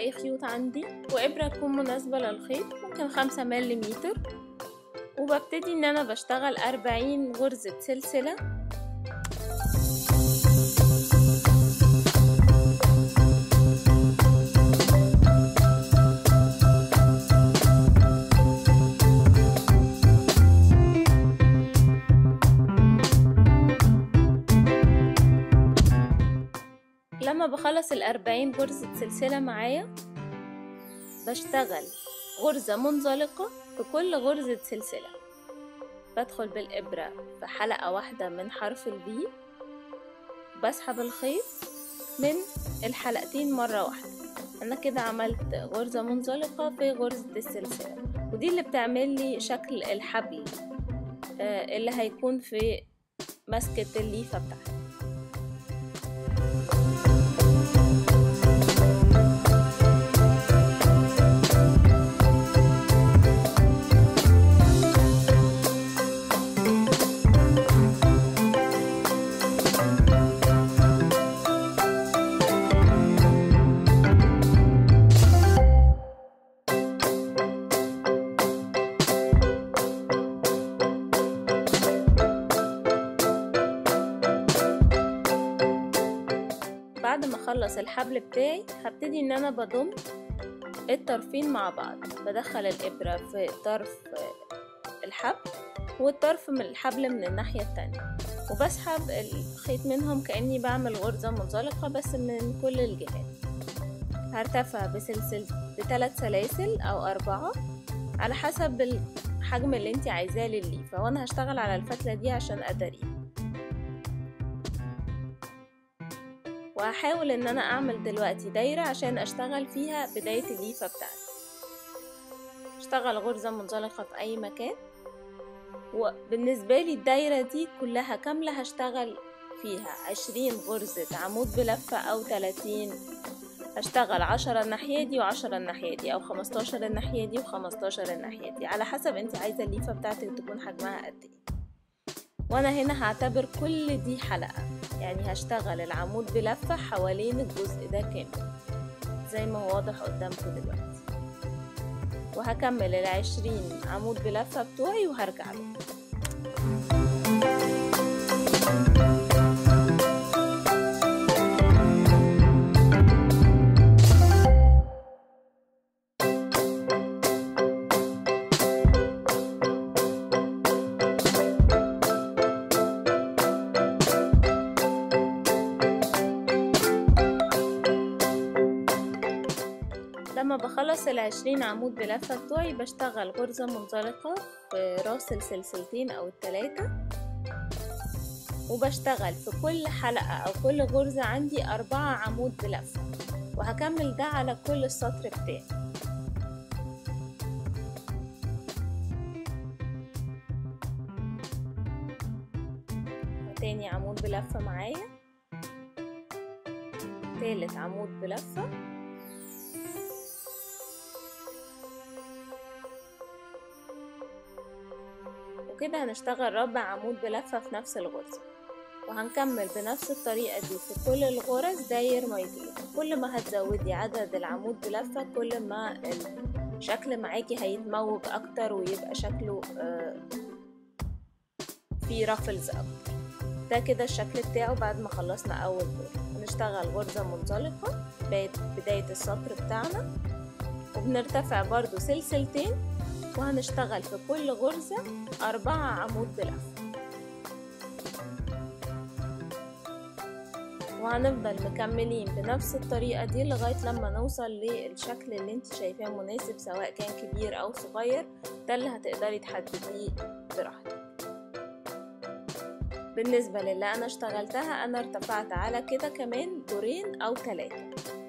باقي خيوط عندي وإبرة تكون مناسبة للخيط ممكن خمسة مليمتر وببتدي ان انا بشتغل أربعين غرزة سلسلة لما بخلص الأربعين غرزة سلسلة معايا بشتغل غرزة منزلقة في كل غرزة سلسلة بدخل بالإبرة في حلقة واحدة من حرف البي بسحب الخيط من الحلقتين مرة واحدة أنا كده عملت غرزة منزلقة في غرزة السلسلة ودي اللي بتعمل لي شكل الحبل آه اللي هيكون في مسكة الليفة بتاعتي بعد ما اخلص الحبل بتاعي هبتدي ان انا بضم الطرفين مع بعض بدخل الابرة في طرف الحبل والطرف من الحبل من الناحية التانية وبسحب الخيط منهم كأني بعمل غرزة منزلقة بس من كل الجهات هرتفع بسلسل بثلاث سلاسل او اربعة على حسب الحجم اللي انت عايزاه للليفة وانا هشتغل على الفتلة دي عشان اداريها وهحاول ان انا اعمل دلوقتي دايرة عشان اشتغل فيها بداية الليفة بتاعتي اشتغل غرزة منزلقة في اي مكان وبالنسبة لي الدايرة دي كلها كاملة هشتغل فيها عشرين غرزة عمود بلفة او تلاتين هشتغل عشرة الناحية دي وعشرة الناحية دي او خمستاشر الناحية دي وخمستاشر الناحية دي على حسب انت عايزة الليفة بتاعتك تكون حجمها قد ايه وانا هنا هعتبر كل دي حلقة يعني هشتغل العمود بلفة حوالين الجزء ده كامل زي ما هو واضح قدامكم دلوقتي وهكمل العشرين عمود بلفة بتوعي وهرجع له لما بخلص العشرين عمود بلفة بتوعي بشتغل غرزة منزلقة في راس السلسلتين او التلاتة وبشتغل في كل حلقة او كل غرزة عندي اربعة عمود بلفة وهكمل ده على كل السطر بتاعي تاني عمود بلفة معايا تالت عمود بلفة وكده هنشتغل ربع عمود بلفة في نفس الغرزة وهنكمل بنفس الطريقة دي في كل الغرز داير ما يطير كل ما هتزودي عدد العمود بلفة كل ما الشكل معاكي هيتموج اكتر ويبقى شكله آه فيه رفلز اكتر ده كده الشكل بتاعه بعد ما خلصنا اول دور هنشتغل غرزة منزلقة بداية السطر بتاعنا وبنرتفع برضو سلسلتين وهنشتغل في كل غرزة أربعة عمود بلف وهنفضل مكملين بنفس الطريقة دي لغاية لما نوصل للشكل اللي انت شايفاه مناسب سواء كان كبير أو صغير ده اللي هتقدري تحدديه براحتك بالنسبة للي أنا اشتغلتها أنا ارتفعت على كده كمان دورين أو تلاتة